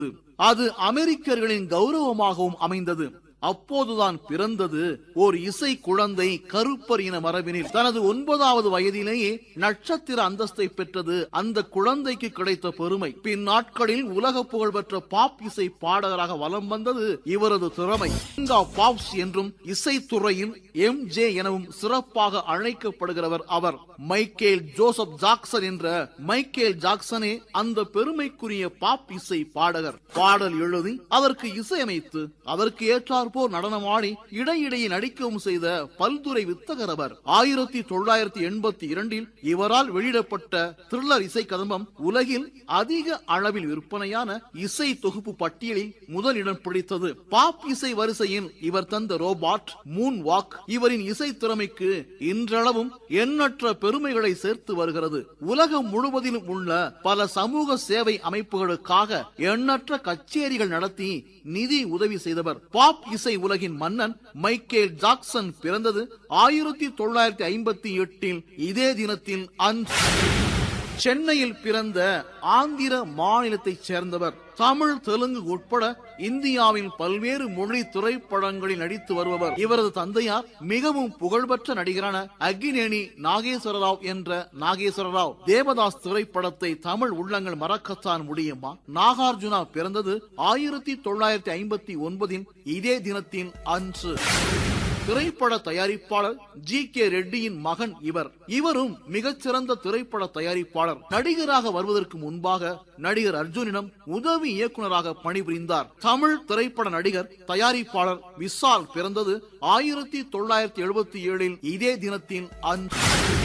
அது அமெரிக்கர்களின் கௌரவமாகவும் அமைந்தது அப்போதுதான் பிறந்தது ஓர் இசை குழந்தை கருப்பர் இன மரபினில் தனது ஒன்பதாவது வயதிலேயே நட்சத்திர அந்தஸ்தை பெற்றது அந்த குழந்தைக்கு கிடைத்த பெருமை பின் நாட்களில் உலக புகழ்பெற்ற பாப் இசை பாடகராக வலம் வந்தது இவரது திறமை கிங் ஆஃப் பாப்ஸ் என்றும் இசைத்துறையில் எம் ஜே எனவும் சிறப்பாக அழைக்கப்படுகிறவர் அவர் மைக்கேல் ஜோசப் ஜாக்சன் என்ற மைக்கேல் ஜாக்சனே அந்த பெருமைக்குரிய பாப் இசை பாடகர் பாடல் எழுதி அதற்கு இசையமைத்து அதற்கு ஏற்றாற்போர் நடனமாடி இடையிடையே நடிக்கவும் செய்த பல்துறை வித்தகர் அவர் ஆயிரத்தி தொள்ளாயிரத்தி எண்பத்தி இரண்டில் இவரால் வெளியிடப்பட்ட த்ரில்லர் இசை கதம்பம் உலகில் அதிக அளவில் விற்பனையான இசை தொகுப்பு பட்டியலில் முதலிடம் பிடித்தது பாப் இசை வரிசையில் இவர் தந்த ரோபாட் மூன் வாக் இவரின் இசை திறமைக்கு இன்றளவும் எண்ணற்ற பெருமைகளை சேர்த்து வருகிறது உலகம் முழுவதிலும் உள்ள பல சமூக சேவை அமைப்புகளுக்காக எண்ணற்ற கச்சேரிகள் நடத்தி நிதி உதவி செய்தவர் பாப் இசை உலகின் மன்னன் மைக்கேல் ஜாக்சன் பிறந்தது ஆயிரத்தி தொள்ளாயிரத்தி ஐம்பத்தி எட்டில் இதே தினத்தில் அன்று சென்னையில் பிறந்த ஆந்திர மாநிலத்தைச் சேர்ந்தவர் தமிழ் தெலுங்கு உட்பட இந்தியாவின் பல்வேறு மொழி திரைப்படங்களில் நடித்து வருபவர் இவரது தந்தையார் மிகவும் புகழ்பெற்ற நடிகரான அக்னிநேனி நாகேஸ்வர ராவ் என்ற நாகேஸ்வர ராவ் தேவதாஸ் திரைப்படத்தை தமிழ் உள்ளங்கள் மறக்கத்தான் முடியுமா நாகார்ஜுனா பிறந்தது ஆயிரத்தி தொள்ளாயிரத்தி ஐம்பத்தி ஒன்பதின் இதே தினத்தின் அன்று திரைப்பட தயாரிப்பாளர் ஜி கே ரெட்டியின் மகன் இவர் இவரும் மிகச்சிறந்த திரைப்பட தயாரிப்பாளர் நடிகராக வருவதற்கு முன்பாக நடிகர் அர்ஜுனிடம் உதவி இயக்குனராக பணிபுரிந்தார் தமிழ் திரைப்பட நடிகர் தயாரிப்பாளர் விசால் பிறந்தது ஆயிரத்தி தொள்ளாயிரத்தி எழுபத்தி ஏழில் இதே தினத்தின் அன்று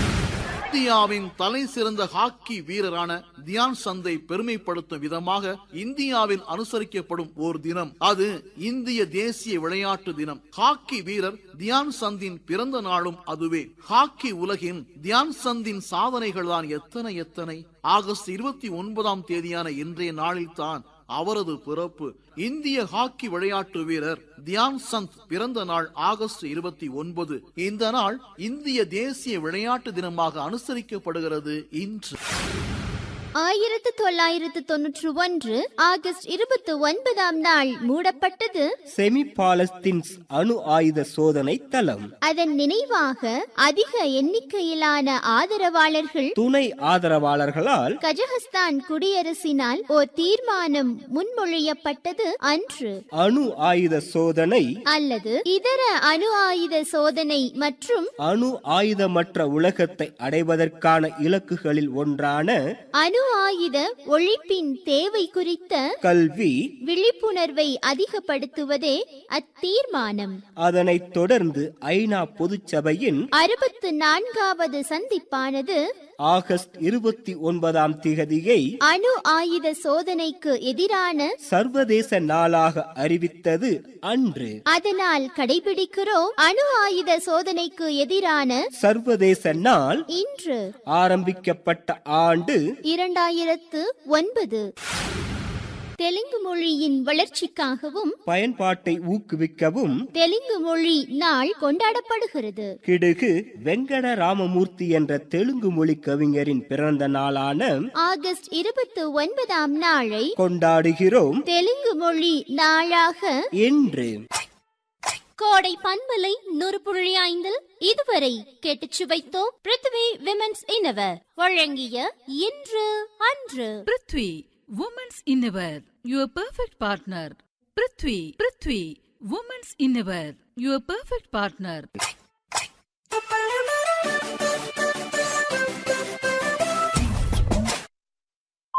இந்தியாவின் தலை சிறந்த ஹாக்கி வீரரான தியான் சந்தை பெருமைப்படுத்தும் விதமாக இந்தியாவில் அனுசரிக்கப்படும் ஓர் தினம் அது இந்திய தேசிய விளையாட்டு தினம் ஹாக்கி வீரர் தியான் சந்தின் பிறந்த நாளும் அதுவே ஹாக்கி உலகின் தியான் சந்தின் சாதனைகள் தான் எத்தனை எத்தனை ஆகஸ்ட் இருபத்தி ஒன்பதாம் தேதியான இன்றைய நாளில் தான் அவரது பிறப்பு இந்திய ஹாக்கி விளையாட்டு வீரர் தியான் சந்த் பிறந்த நாள் ஆகஸ்ட் இருபத்தி ஒன்பது இந்த நாள் இந்திய தேசிய விளையாட்டு தினமாக அனுசரிக்கப்படுகிறது இன்று ஆயிரத்து தொள்ளாயிரத்து தொன்னூற்று ஒன்று ஆகஸ்ட் இருபத்தி ஒன்பதாம் நாள் மூடப்பட்டது செமி பாலஸ்தீன்ஸ் அணு ஆயுத சோதனை தளம் அதன் நினைவாக அதிக எண்ணிக்கையிலான ஆதரவாளர்கள் துணை ஆதரவாளர்களால் கஜகஸ்தான் குடியரசினால் ஓர் தீர்மானம் முன்மொழியப்பட்டது அன்று அணு ஆயுத சோதனை அல்லது இதர அணு ஆயுத சோதனை மற்றும் அணு ஆயுதமற்ற உலகத்தை அடைவதற்கான இலக்குகளில் ஒன்றான அணு ஆயுத ஒழிப்பின் தேவை குறித்த கல்வி விழிப்புணர்வை அதிகப்படுத்துவதே அத்தீர்மானம் அதனைத் தொடர்ந்து ஐநா பொதுச்சபையின் அறுபத்து நான்காவது சந்திப்பானது ஆகஸ்ட் இருபத்தி ஒன்பதாம் திகதியை அணு ஆயுத சோதனைக்கு எதிரான சர்வதேச நாளாக அறிவித்தது அன்று அதனால் கடைபிடிக்கிறோம் அணு ஆயுத சோதனைக்கு எதிரான சர்வதேச நாள் இன்று ஆரம்பிக்கப்பட்ட ஆண்டு இரண்டாயிரத்து ஒன்பது தெலுங்கு மொழியின் வளர்ச்சிக்காகவும் பயன்பாட்டை ஊக்குவிக்கவும் தெலுங்கு மொழி நாள் கொண்டாடப்படுகிறது கிடுகு வெங்கட ராமமூர்த்தி என்ற தெலுங்கு மொழி கவிஞரின் பிறந்த நாளான ஆகஸ்ட் இருபத்தி ஒன்பதாம் நாளை கொண்டாடுகிறோம் தெலுங்கு மொழி நாளாக என்று கோடை பண்பலை நூறு புள்ளி ஐந்தில் இதுவரை கேட்டுச் சுவைத்தோம் பிருத்வி விமென்ஸ் இன்னவர் வழங்கிய இன்று அன்று prithvi women's innerwear your perfect partner prithvi prithvi women's innerwear your perfect partner